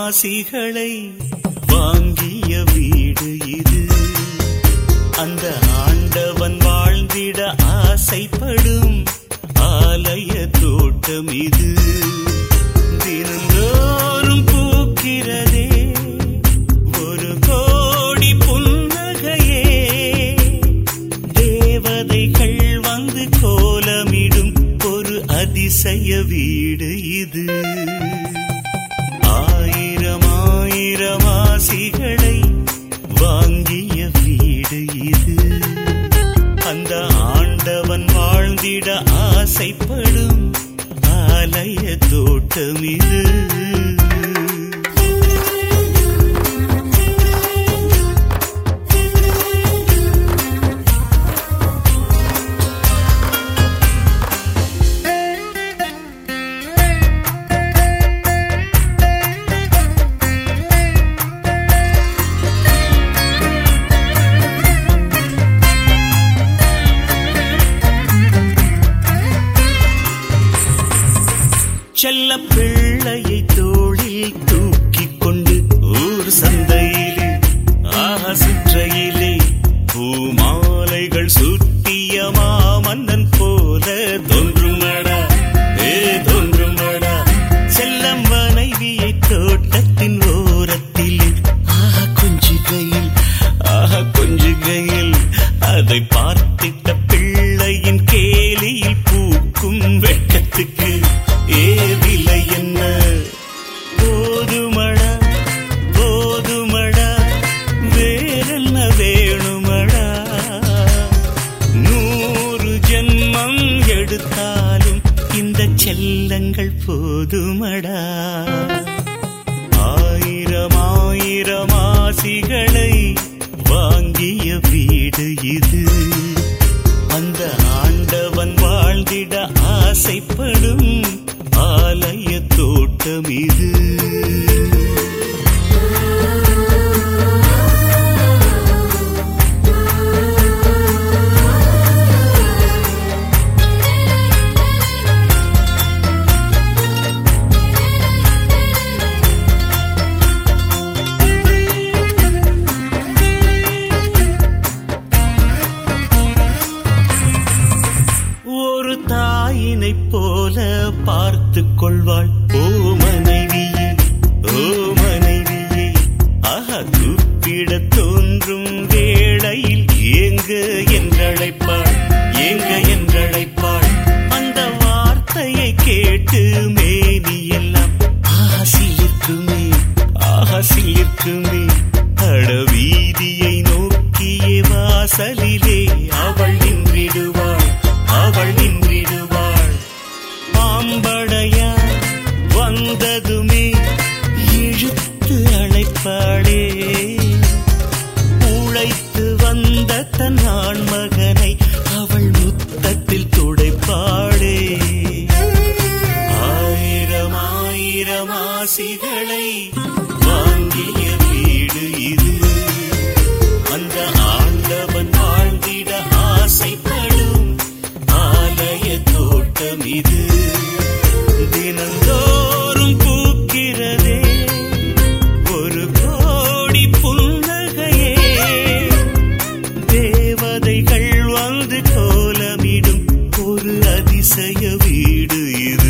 ஆசிகளை வாங்கிய வீடு இது அந்த ஆண்டவன் வாழ்ந்திட ஆசைப்படும் ஆலய தோட்டம் இது தினந்தோறும் பூக்கிறதே ஒரு கோடி புன்னகையே தேவதைகள் வந்து கோலமிடும் ஒரு அதிசய வீடு இது ஆயிரம் ஆயிரம் ஆசிகளை வாங்கிய வீடு இது அந்த ஆண்டவன் வாழ்ந்திட ஆசைப்படும் ஆலய தோட்டம் இது செல்ல பிள்ளையை தோளில் தூக்கிக் கொண்டு ஊர் சந்தையிலே ஆஹா சிற்றையிலே பூமாலைகள் சுட்டிய மாமன்னன் போல தோன்றுமடா ஏ தோன்றுமடா செல்லம் மனைவியை தோட்டத்தின் ஓரத்தில் ஆஹா கொஞ்சுகையில் ஆஹா கொஞ்சுகையில் அதை பார்த்திட்ட பிள்ளையின் கேலியில் பூக்கும் வெட்கத்துக்கு ஏவிலை என்ன போதுமடா போதுமடா வேறென்ன வேணுமடா நூறு ஜென்மம் எடுத்தாலும் இந்த செல்லங்கள் போதுமடா ஆயிரம் ஆயிரம் ஆசிகளை வாங்கிய வீடு இது அந்த ஆண்டவன் வாழ்ந்திட ஆசைப்படும் ஆலய தோட்டம் இது ஒரு தாயினைப் போல பார்த்து கொள்வாள் ஓ மனைவியே ஓ மனைவியே ஆஹா கூப்பிட தோன்றும் வேளையில் ஏங்க என்றழைப்பாள் ஏங்க என்றழைப்பாள் அந்த வார்த்தையை கேட்டு மேனி எல்லாம் ஆஹா சிலிர்க்குமே ஆஹா சிலிர்க்குமே அட வீதியை நோக்கியே வாசலிலே அவள் நின்றிடுவாள் அவள் நின்றிடுவாள் பாம்படையா வந்ததுமே இழுத்து அழைப்பாளே உழைத்து வந்த தன் ஆண்மகனை அவள் முத்தத்தில் துடைப்பாளே ஆயிரம் ஆயிரம் ஆசிகளை வாங்கிய வீடு இது அந்த ஆண்டவன் வாழ்ந்திட ஆசைப்படும் ஆலய தோட்டம் இது தினந்தோறும் பூக்கிறதே ஒரு கோடி புன்னகையே தேவதைகள் வந்து கோலமிடும் ஒரு அதிசய வீடு இது